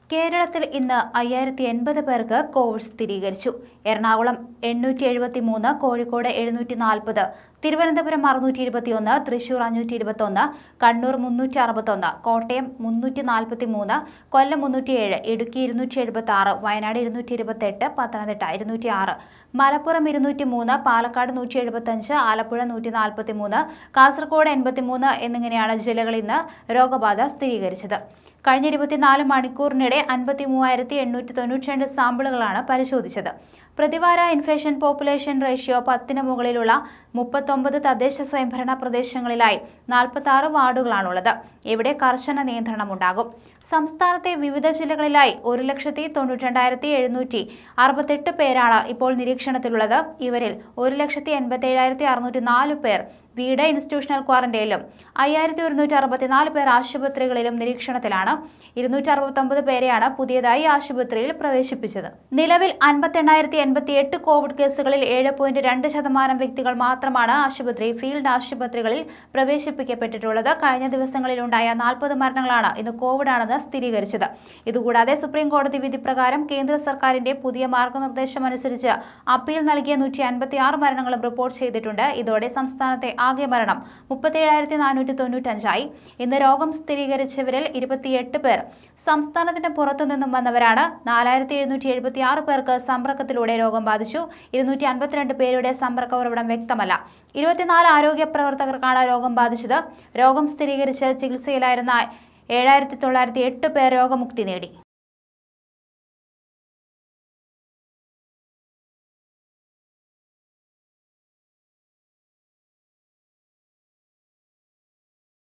കേരളത്തിൽ ഇന്ന് അയ്യായിരത്തി എൺപത് പേർക്ക് കോവിഡ് സ്ഥിരീകരിച്ചു എറണാകുളം എണ്ണൂറ്റി എഴുപത്തി മൂന്ന് കോഴിക്കോട് എഴുന്നൂറ്റി നാൽപ്പത് തിരുവനന്തപുരം അറുന്നൂറ്റി ഇരുപത്തിയൊന്ന് തൃശൂർ അഞ്ഞൂറ്റി ഇരുപത്തൊന്ന് കണ്ണൂർ മുന്നൂറ്റി അറുപത്തൊന്ന് കോട്ടയം മുന്നൂറ്റി നാൽപ്പത്തി മൂന്ന് കൊല്ലം മുന്നൂറ്റിയേഴ് ഇടുക്കി ഇരുന്നൂറ്റി എഴുപത്തി ആറ് വയനാട് ഇരുന്നൂറ്റി ഇരുപത്തെട്ട് പത്തനംതിട്ട ഇരുന്നൂറ്റി ആറ് മലപ്പുറം ഇരുന്നൂറ്റി മൂന്ന് പാലക്കാട് നൂറ്റി എഴുപത്തഞ്ച് ആലപ്പുഴ നൂറ്റി നാൽപ്പത്തി മൂന്ന് കാസർഗോഡ് എൺപത്തി മൂന്ന് എന്നിങ്ങനെയാണ് ജില്ലകളിൽ ഇന്ന് രോഗബാധ സ്ഥിരീകരിച്ചത് കഴിഞ്ഞ ഇരുപത്തിനാല് മണിക്കൂറിനിടെ അൻപത്തി മൂവായിരത്തി എണ്ണൂറ്റി തൊണ്ണൂറ്റി രണ്ട് സാമ്പിളുകളാണ് പരിശോധിച്ചത് പ്രതിവാര ഇൻഫെക്ഷൻ പോപ്പുലേഷൻ റേഷ്യോ പത്തിന് മുകളിലുള്ള മുപ്പത്തൊമ്പത് തദ്ദേശ സ്വയംഭരണ പ്രദേശങ്ങളിലായി നാൽപ്പത്തി ആറ് വാർഡുകളാണുള്ളത് ഇവിടെ കർശന നിയന്ത്രണമുണ്ടാകും സംസ്ഥാനത്തെ വിവിധ ജില്ലകളിലായി ഒരു ലക്ഷത്തി തൊണ്ണൂറ്റി രണ്ടായിരത്തി എഴുന്നൂറ്റി അറുപത്തെട്ട് പേരാണ് ഇപ്പോൾ നിരീക്ഷണത്തിലുള്ളത് ഇവരിൽ ഒരു ലക്ഷത്തി എൺപത്തി ഏഴായിരത്തി അറുന്നൂറ്റി നാല് പേർ വീട് ഇൻസ്റ്റിറ്റ്യൂഷണൽ ക്വാറന്റൈനിലും അയ്യായിരത്തി ഒരുന്നൂറ്റി അറുപത്തിനാല് പേർ ആശുപത്രികളിലും നിരീക്ഷണത്തിലാണ് ഇരുന്നൂറ്റി അറുപത്തൊമ്പത് പേരെയാണ് പുതിയതായി ആശുപത്രിയിൽ പ്രവേശിപ്പിച്ചത് നിലവിൽ അൻപത്തെണ്ണായിരത്തി എൺപത്തി എട്ട് കോവിഡ് കേസുകളിൽ ഏഴ് പോയിന്റ് രണ്ട് ശതമാനം വ്യക്തികൾ മാത്രമാണ് ആശുപത്രി ഫീൽഡ് ആശുപത്രികളിൽ പ്രവേശിപ്പിക്കപ്പെട്ടിട്ടുള്ളത് കഴിഞ്ഞ ദിവസങ്ങളിലുണ്ടായ നാൽപ്പത് മരണങ്ങളാണ് ഇന്ന് കോവിഡ് ആണെന്ന് സ്ഥിരീകരിച്ചത് ഇതുകൂടാതെ സുപ്രീം കോടതി വിധി പ്രകാരം കേന്ദ്ര സർക്കാരിന്റെ പുതിയ മാർഗനിർദ്ദേശം അനുസരിച്ച് അപ്പീൽ നൽകിയ നൂറ്റി അൻപത്തി ആറ് മരണങ്ങളും റിപ്പോർട്ട് ചെയ്തിട്ടുണ്ട് ഇതോടെ സംസ്ഥാനത്തെ ആകെ മരണം മുപ്പത്തിയേഴായിരത്തി നാനൂറ്റി തൊണ്ണൂറ്റഞ്ചായി ഇന്ന് രോഗം സ്ഥിരീകരിച്ചവരിൽ ഇരുപത്തിയെട്ട് പേർ സംസ്ഥാനത്തിന്റെ പുറത്തു നിന്നും വന്നവരാണ് നാലായിരത്തി എഴുന്നൂറ്റി എഴുപത്തി ആറ് പേർക്ക് സമ്പർക്കത്തിലൂടെ രോഗം ബാധിച്ചു ഇരുന്നൂറ്റി അൻപത്തിരണ്ട് പേരുടെ സമ്പർക്ക ഉറവിടം വ്യക്തമല്ല ഇരുപത്തിനാല് ആരോഗ്യ പ്രവർത്തകർക്കാണ് രോഗം ബാധിച്ചത് രോഗം സ്ഥിരീകരിച്ച് ചികിത്സയിലായിരുന്ന ഏഴായിരത്തി തൊള്ളായിരത്തി എട്ട് പേർ രോഗമുക്തി നേടി